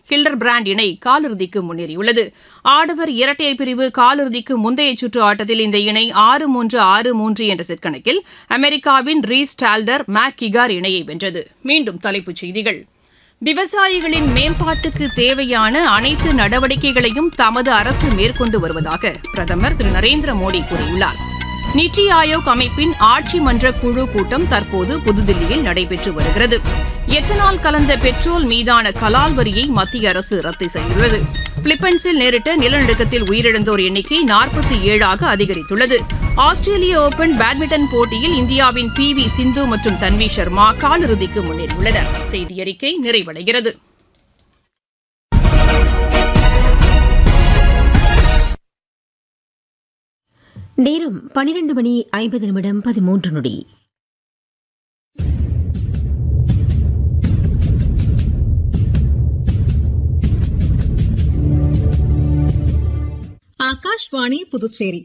ஹில்டர் brand இணை காலிறுதிக்கு முன்னேறியுள்ளது ஆடவர் இரட்டையர் பிரிவு காலிறுதிக்கு முந்தைய சுற்று ஆட்டத்தில் இந்த இணை ஆறு மூன்று ஆறு மூன்று என்ற செட் கணக்கில் அமெரிக்காவின் ரீஸ் டால்டர் மேக் கிகார் இணையை வென்றது மீண்டும் தலைப்புச் செய்திகள் விவசாயிகளின் மேம்பாட்டுக்கு தேவையான அனைத்து நடவடிக்கைகளையும் தமது அரசு மேற்கொண்டு வருவதாக பிரதமர் திரு நரேந்திர மோடி கூறியுள்ளார் நித்தி ஆயோக் அமைப்பின் ஆட்சி மன்ற குழு கூட்டம் தற்போது புதுதில்லியில் நடைபெற்று வருகிறது எத்தனால் கலந்த பெட்ரோல் மீதான கலால் வரியை மத்திய அரசு ரத்து செய்துள்ளது பிலிப்பைன்ஸில் நேரிட்ட நிலநடுக்கத்தில் உயிரிழந்தோர் எண்ணிக்கை நாற்பத்தி ஏழாக அதிகரித்துள்ளது ஆஸ்திரேலிய ஓபன் பேட்மிண்டன் போட்டியில் இந்தியாவின் பி வி சிந்து மற்றும் தன்வி சர்மா காலிறுதிக்கு முன்னேறியுள்ளனர் செய்தி அறிக்கை நிறைவடைகிறது நேரம் பனிரெண்டு மணி ஐம்பது நிமிடம் பதிமூன்று நொடி ஆகாஷ்வாணி புதுச்சேரி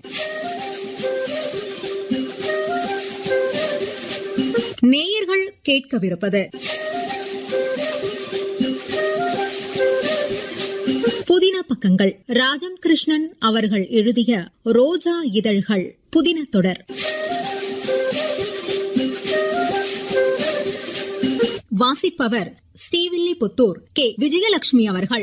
நேயர்கள் கேட்கவிருப்பது புதின பக்கங்கள் ராஜம் கிருஷ்ணன் அவர்கள் எழுதிய ரோஜா இதழ்கள் புதின தொடர் வாசிப்பவர் ஸ்ரீவில்லிபுத்தூர் கே விஜயலட்சுமி அவர்கள்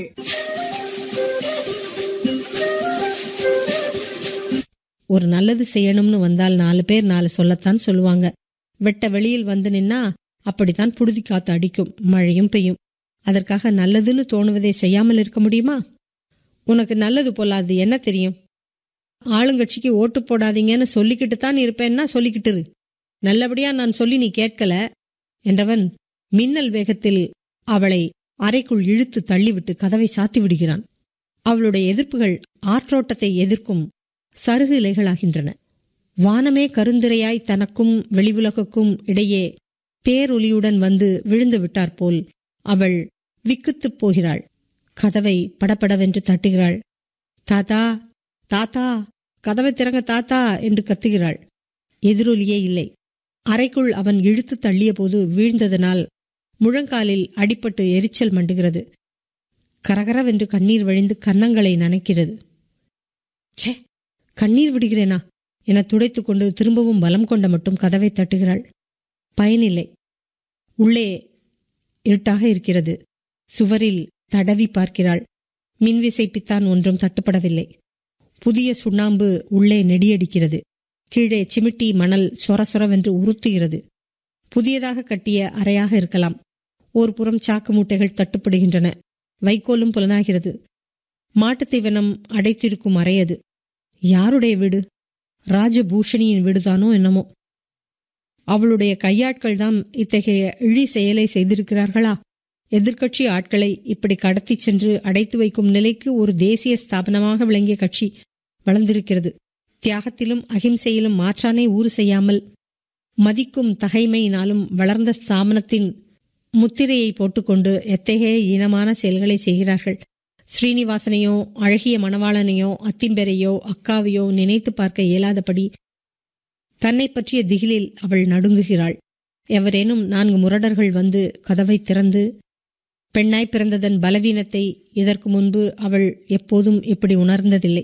ஒரு நல்லது செய்யணும்னு வந்தால் நாலு பேர் நாலு சொல்லத்தான் சொல்லுவாங்க வெட்ட வெளியில் வந்து நின்னா அப்படித்தான் புழுதி காத்து அடிக்கும் மழையும் பெய்யும் அதற்காக நல்லதுன்னு தோணுவதை செய்யாமல் இருக்க முடியுமா உனக்கு நல்லது பொல்லாது என்ன தெரியும் ஆளுங்கட்சிக்கு ஓட்டு போடாதீங்கன்னு சொல்லிக்கிட்டு தான் இருப்பேன்னா சொல்லிக்கிட்டு இரு நல்லபடியா நான் சொல்லி நீ கேட்கல என்றவன் மின்னல் வேகத்தில் அவளை அறைக்குள் இழுத்து தள்ளிவிட்டு கதவை சாத்தி விடுகிறான் அவளுடைய எதிர்ப்புகள் ஆற்றோட்டத்தை எதிர்க்கும் சருகு இலைகளாகின்றன வானமே கருந்திரையாய் தனக்கும் வெளிவுலகுக்கும் இடையே பேரொலியுடன் வந்து விழுந்து விட்டார் போல் அவள் விக்குத்துப் போகிறாள் கதவை படபடவென்று தட்டுகிறாள் தாத்தா தாத்தா கதவை திறங்க தாத்தா என்று கத்துகிறாள் எதிரொலியே இல்லை அறைக்குள் அவன் இழுத்து தள்ளிய போது வீழ்ந்ததனால் முழங்காலில் அடிபட்டு எரிச்சல் மண்டுகிறது கரகரவென்று கண்ணீர் வழிந்து கன்னங்களை நனைக்கிறது ச்சே கண்ணீர் விடுகிறேனா என துடைத்துக் கொண்டு திரும்பவும் பலம் கொண்ட மட்டும் கதவை தட்டுகிறாள் பயனில்லை உள்ளே இருட்டாக இருக்கிறது சுவரில் தடவி பார்க்கிறாள் மின்விசைப்பித்தான் ஒன்றும் தட்டுப்படவில்லை புதிய சுண்ணாம்பு உள்ளே நெடியடிக்கிறது கீழே சிமிட்டி மணல் சொர சொரவென்று உறுத்துகிறது புதியதாக கட்டிய அறையாக இருக்கலாம் ஒரு புறம் சாக்கு மூட்டைகள் தட்டுப்படுகின்றன வைக்கோலும் புலனாகிறது மாட்டுத் தீவனம் அடைத்திருக்கும் அறை அது யாருடைய வீடு ராஜபூஷணியின் வீடுதானோ என்னமோ அவளுடைய கையாட்கள் தான் இத்தகைய இழி செயலை செய்திருக்கிறார்களா எதிர்க்கட்சி ஆட்களை இப்படி கடத்திச் சென்று அடைத்து வைக்கும் நிலைக்கு ஒரு தேசிய ஸ்தாபனமாக விளங்கிய கட்சி வளர்ந்திருக்கிறது தியாகத்திலும் அகிம்சையிலும் மாற்றானே ஊறு செய்யாமல் மதிக்கும் தகைமையினாலும் வளர்ந்த ஸ்தாபனத்தின் முத்திரையை போட்டுக்கொண்டு எத்தகைய ஈனமான செயல்களை செய்கிறார்கள் ஸ்ரீனிவாசனையோ அழகிய மணவாளனையோ அத்திம்பெரையோ அக்காவையோ நினைத்து பார்க்க இயலாதபடி தன்னை பற்றிய திகிலில் அவள் நடுங்குகிறாள் எவரேனும் நான்கு முரடர்கள் வந்து கதவை திறந்து பெண்ணாய் பிறந்ததன் பலவீனத்தை இதற்கு முன்பு அவள் எப்போதும் இப்படி உணர்ந்ததில்லை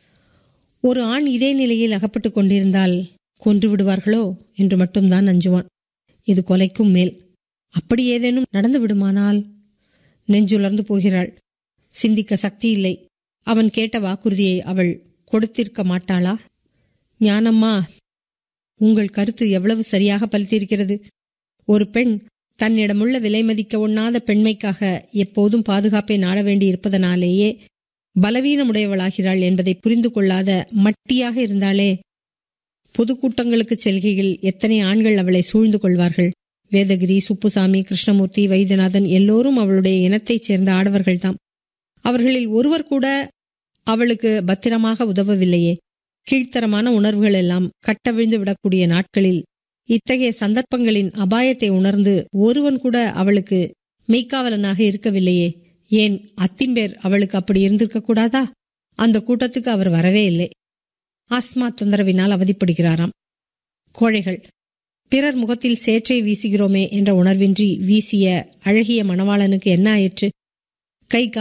ஒரு ஆண் இதே நிலையில் அகப்பட்டுக் கொண்டிருந்தால் கொன்று விடுவார்களோ என்று மட்டும்தான் அஞ்சுவான் இது கொலைக்கும் மேல் அப்படி ஏதேனும் நடந்து விடுமானால் நெஞ்சுலர்ந்து போகிறாள் சிந்திக்க சக்தி இல்லை அவன் கேட்ட வாக்குறுதியை அவள் கொடுத்திருக்க மாட்டாளா ஞானம்மா உங்கள் கருத்து எவ்வளவு சரியாக பலித்திருக்கிறது ஒரு பெண் தன்னிடமுள்ள விலை மதிக்க ஒண்ணாத பெண்மைக்காக எப்போதும் பாதுகாப்பை நாட வேண்டி இருப்பதனாலேயே பலவீனமுடையவளாகிறாள் என்பதை புரிந்து கொள்ளாத மட்டியாக இருந்தாலே பொதுக்கூட்டங்களுக்கு செல்கையில் எத்தனை ஆண்கள் அவளை சூழ்ந்து கொள்வார்கள் வேதகிரி சுப்புசாமி கிருஷ்ணமூர்த்தி வைத்தியநாதன் எல்லோரும் அவளுடைய இனத்தைச் சேர்ந்த ஆடவர்கள்தாம் அவர்களில் ஒருவர் கூட அவளுக்கு பத்திரமாக உதவவில்லையே கீழ்த்தரமான உணர்வுகள் எல்லாம் கட்டவிழ்ந்து விடக்கூடிய நாட்களில் இத்தகைய சந்தர்ப்பங்களின் அபாயத்தை உணர்ந்து ஒருவன் கூட அவளுக்கு மெய்க்காவலனாக இருக்கவில்லையே ஏன் அத்திம்பேர் அவளுக்கு அப்படி இருந்திருக்க கூடாதா அந்த கூட்டத்துக்கு அவர் வரவே இல்லை ஆஸ்துமா தொந்தரவினால் அவதிப்படுகிறாராம் கோழைகள் பிறர் முகத்தில் சேற்றை வீசுகிறோமே என்ற உணர்வின்றி வீசிய அழகிய மணவாளனுக்கு என்ன ஆயிற்று கை